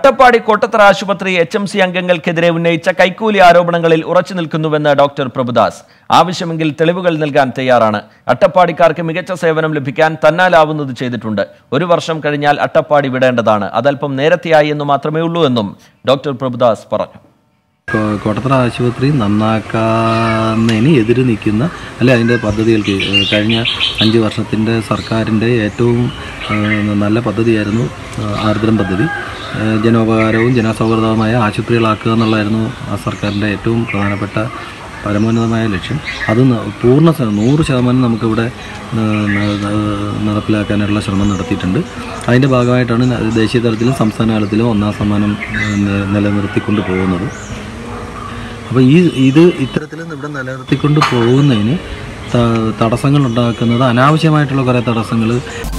അട്ടപ്പാടി കോട്ടത്തറ ആശുപത്രി H M C അംഗങ്ങൾക്കെതിരെ ഉന്നയിച്ച കൈക്കൂലി ആരോപണങ്ങളിൽ ഉറച്ചു നിൽക്കുന്നുവെന്ന് ഡോക്ടർ പ്രഭുദാസ് ആവശ്യമെങ്കിൽ തെളിവുകൾ നൽകാൻ തയ്യാറാണ് അട്ടപ്പാടിക്കാർക്ക് മികച്ച സേവനം ലഭിക്കാൻ തന്നാലാവുന്നത് ചെയ്തിട്ടുണ്ട് ഒരു വർഷം കഴിഞ്ഞാൽ അട്ടപ്പാടി വിടേണ്ടതാണ് അതല്പം നേരത്തെയായി എന്ന് മാത്രമേ ഉള്ളൂ എന്നും ഡോക്ടർ പ്രഭുദാസ് പറഞ്ഞു കോ- കോട്ടത്തറ ആശുപത്രി നന്നാക്കുന്നതിന് എതിര് നിൽക്കുന്ന അല്ലെ അതിൻ്റെ പദ്ധതികൾക്ക് ഏഹ് കഴിഞ്ഞ അഞ്ച് വർഷത്തിൻ്റെ സർക്കാരിൻ്റെ ഏറ്റവും ഏഹ് നല്ല പദ്ധതിയായിരുന്നു ഏഹ് ആർദ്രം പദ്ധതി ഏഹ് ജനോപകാരവും ജനസൗഹൃദവുമായ ആശുപത്രികളാക്കുക എന്നുള്ളതായിരുന്നു ആ സർക്കാരിൻ്റെ ഏറ്റവും പ്രധാനപ്പെട്ട പരമോന്നതമായ ലക്ഷ്യം അത് ന- പൂർണ്ണ ശ- നൂറ് ശതമാനം നമുക്കിവിടെ ഏഹ് ന- ന- നടപ്പിലാക്കാനുള്ള ശ്രമം നടത്തിയിട്ടുണ്ട് അതിൻ്റെ ഭാഗമായിട്ടാണ് ന- ദേശീയ തലത്തിലും സംസ്ഥാന തലത്തിലും ഒന്നാം സമ്മാനം ഏഹ് നി- നിലനിർത്തിക്കൊണ്ട് പോകുന്നത് അപ്പോൾ ഈ ഇത് ഇത്തരത്തിൽ ഇവിടെ നിലനിർത്തിക്കൊണ്ട് പോകുന്നതിന് ത- തടസ്സങ്ങൾ ഉണ്ടാക്കുന്നത് അനാവശ്യമായിട്ടുള്ള കുറേ തടസ്സങ്ങൾ